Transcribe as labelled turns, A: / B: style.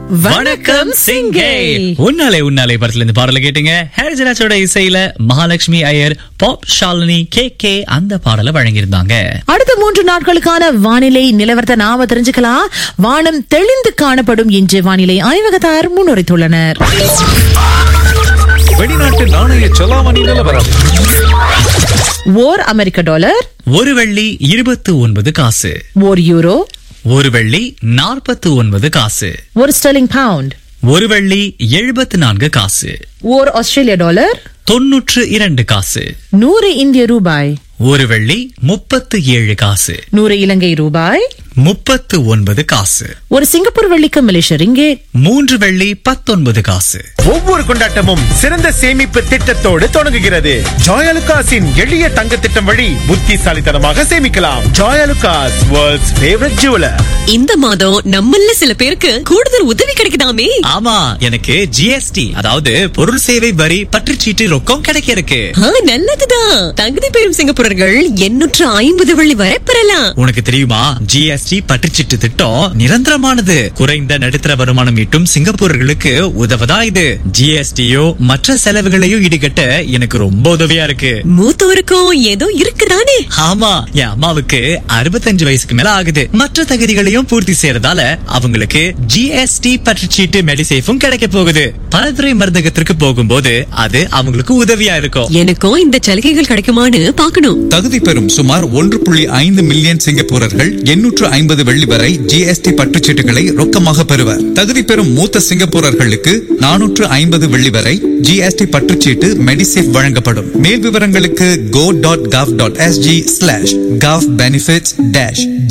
A: வணக்கம் சிங்கே உன்னாலே உன்னாலே படத்துல இருந்து பாடல கேட்டீங்க ஹரிஜராஜோட இசையில Mahalakshmi Iyer pop Shalini K K அந்த பாடலை வழங்கியிருந்தாங்க
B: அடுத்த மூன்று நாட்களுக்கான வானிலை நிலவரத்தை நாம தெரிஞ்சுக்கலாம் வானம் தெளிந்து காணப்படும் என்று வானிலை ஆய்வகத்தார் முன்னுரைத்துள்ளனர்
C: வெளிநாட்டு நாணய செலாவணி நிலவரம்
B: ஓர் அமெரிக்க டாலர்
A: ஒரு வெள்ளி இருபத்து ஒன்பது காசு
B: ஓர் யூரோ
A: ஒரு வெள்ளி நாற்பத்து ஒன்பது காசு
B: ஒரு ஸ்டெர்லிங் பவுண்ட்
A: ஒரு வெள்ளி எழுபத்து நான்கு காசு
B: ஓர் ஆஸ்திரேலிய டாலர்
A: தொன்னூற்று இரண்டு காசு
B: நூறு இந்திய ரூபாய்
A: ஒரு வெள்ளி முப்பத்து ஏழு காசு
B: நூறு இலங்கை ரூபாய்
A: முப்பத்து ஒன்பது காசு
B: ஒரு சிங்கப்பூர் வெள்ளிக்கு மலேசிய ரிங்கேட்
A: மூன்று வெள்ளி பத்தொன்பது காசு
D: ஒவ்வொரு கொண்டாட்டமும் சிறந்த சேமிப்பு திட்டத்தோடு தொடங்குகிறது ஜாயலுகாஸின் எளிய தங்க திட்டம் வழி புத்திசாலித்தனமாக சேமிக்கலாம் ஜாயலுகாஸ் வேர்ல்ட்ஸ் ஃபேவரட் ஜுவலர்
E: இந்த மாதம் நம்மள சில பேருக்கு கூடுதல் உதவி கிடைக்குதாமே
A: ஆமா எனக்கு ஜிஎஸ்டி அதாவது பொருள் சேவை வரி பற்றுச்சீட்டு ரொக்கம் கிடைக்க இருக்கு
E: ஆ, நல்லதுதான் தகுதி பெறும் சிங்கப்பூரர்கள் எண்ணூற்று ஐம்பது வெள்ளி வரை பெறலாம்
A: உனக்கு தெரியுமா ஜிஎஸ்டி பற்றுச்சீட்டு திட்டம் நிரந்தரமானது குறைந்த நடுத்தர வருமானம் ஈட்டும் சிங்கப்பூரர்களுக்கு உதவதா இது ஜிஎஸ்டியோ மற்ற செலவுகளையோ ஈடுகட்ட எனக்கு ரொம்ப உதவியா இருக்கு
E: மூத்தோருக்கும் ஏதோ இருக்குதானே
A: ஆமா என் அம்மாவுக்கு அறுபத்தஞ்சு வயசுக்கு மேல ஆகுது மற்ற தகுதிகளையும் பூர்த்தி செய்யறதால அவங்களுக்கு ஜிஎஸ்டி பற்றுச்சீட்டு மெடிசேஃபும் கிடைக்க போகுது பலதுறை மருந்தகத்திற்கு போகும்போது அது அவங்களுக்கு உதவியா இருக்கும்
E: எனக்கும் இந்த சலுகைகள் கிடைக்குமான்னு பாக்கணும்
C: தகுதி பெறும் சுமார் ஒன்று புள்ளி ஐந்து மில்லியன் சிங்கப்பூரர்கள் எண்ணூற்று ஐம்பது வெள்ளி வரை ஜிஎஸ்டி பற்றுச்சீட்டுகளை ரொக்கமாக பெறுவர் தகுதி பெறும் மூத்த சிங்கப்பூரர்களுக்கு நானூற்று ஐம்பது வெள்ளி வரை ஜிஎஸ்டி பற்றுச்சீட்டு மெடிசேஃப் வழங்கப்படும் மேல் விவரங்களுக்கு go.gov.sg slash gov benefits dash